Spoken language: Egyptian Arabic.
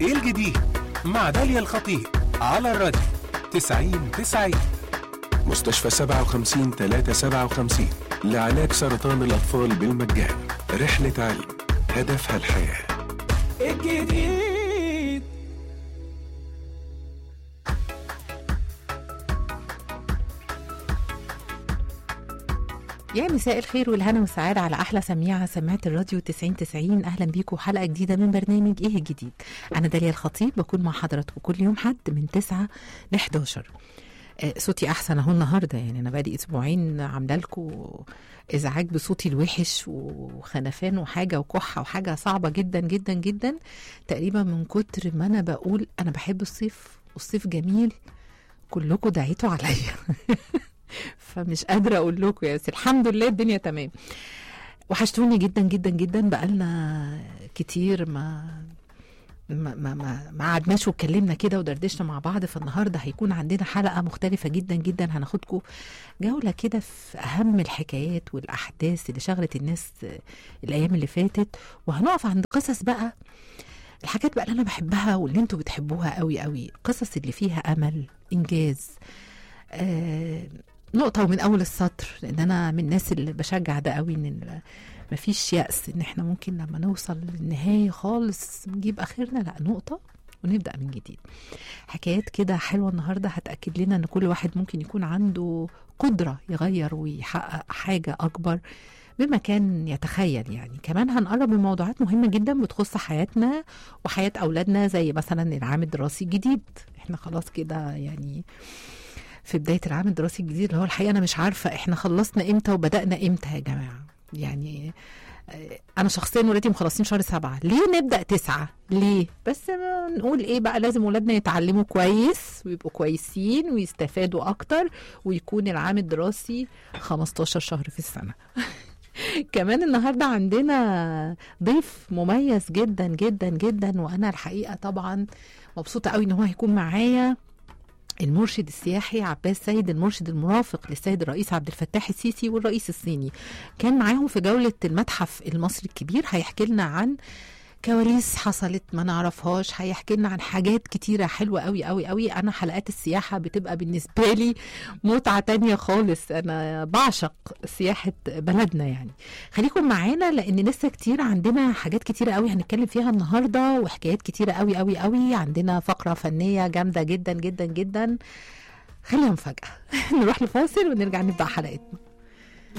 ايه الجديد مع داليا الخطيب على الراديو 90 90 مستشفى 57 357 لعلاج سرطان الأطفال بالمجان رحلة علم هدفها الحياة الجديد يا مساء الخير والهنا والسعادة على أحلى سميعة سماعة الراديو 90 90 أهلا بيكم حلقة جديدة من برنامج إيه الجديد أنا داليا الخطيب بكون مع حضراتكم كل يوم حد من 9 ل 11 آه، صوتي أحسن أهو النهاردة يعني أنا بقالي أسبوعين عاملة لكم إزعاج بصوتي الوحش وخنفان وحاجة وكحة وحاجة صعبة جدا جدا جدا تقريبا من كتر ما أنا بقول أنا بحب الصيف والصيف جميل كلكم دعيتوا عليا فمش قادره اقول لكم يا بس الحمد لله الدنيا تمام وحشتوني جدا جدا جدا بقالنا كتير ما ما ما ما, ما قعدناش واتكلمنا كده ودردشنا مع بعض فالنهارده هيكون عندنا حلقه مختلفه جدا جدا هناخدكم جوله كده في اهم الحكايات والاحداث اللي شغلت الناس الايام اللي فاتت وهنقف عند قصص بقى الحاجات بقى اللي انا بحبها واللي انتوا بتحبوها قوي قوي قصص اللي فيها امل انجاز آه نقطة ومن أول السطر لأن أنا من الناس اللي بشجع ده قوي إن ال- مفيش يأس إن إحنا ممكن لما نوصل للنهاية خالص نجيب آخرنا لا نقطة ونبدأ من جديد حكايات كده حلوة النهاردة هتأكد لنا إن كل واحد ممكن يكون عنده قدرة يغير ويحقق حاجة أكبر بما كان يتخيل يعني كمان هنقرب من موضوعات مهمة جدا بتخص حياتنا وحياة أولادنا زي مثلا العام الدراسي الجديد احنا خلاص كده يعني في بداية العام الدراسي الجديد اللي هو الحقيقة أنا مش عارفة إحنا خلصنا إمتى وبدأنا إمتى يا جماعة يعني آه، أنا شخصيا ولادي مخلصين شهر سبعة ليه نبدأ تسعة ليه بس ما نقول إيه بقى لازم ولادنا يتعلموا كويس ويبقوا كويسين ويستفادوا أكتر ويكون العام الدراسي 15 شهر في السنة كمان النهارده عندنا ضيف مميز جدا جدا جدا وانا الحقيقه طبعا مبسوطه قوي ان هو هيكون معايا المرشد السياحي عباس سيد المرشد المرافق للسيد الرئيس عبد الفتاح السيسي والرئيس الصيني كان معاهم في جولة المتحف المصري الكبير هيحكي لنا عن كواليس حصلت ما نعرفهاش هيحكي لنا عن حاجات كتيرة حلوة قوي قوي قوي أنا حلقات السياحة بتبقى بالنسبة لي متعة تانية خالص أنا بعشق سياحة بلدنا يعني خليكم معانا لأن لسه كتير عندنا حاجات كتيرة قوي هنتكلم فيها النهاردة وحكايات كتيرة قوي قوي قوي عندنا فقرة فنية جامدة جدا جدا جدا خليها مفاجأة نروح لفاصل ونرجع نبدأ حلقتنا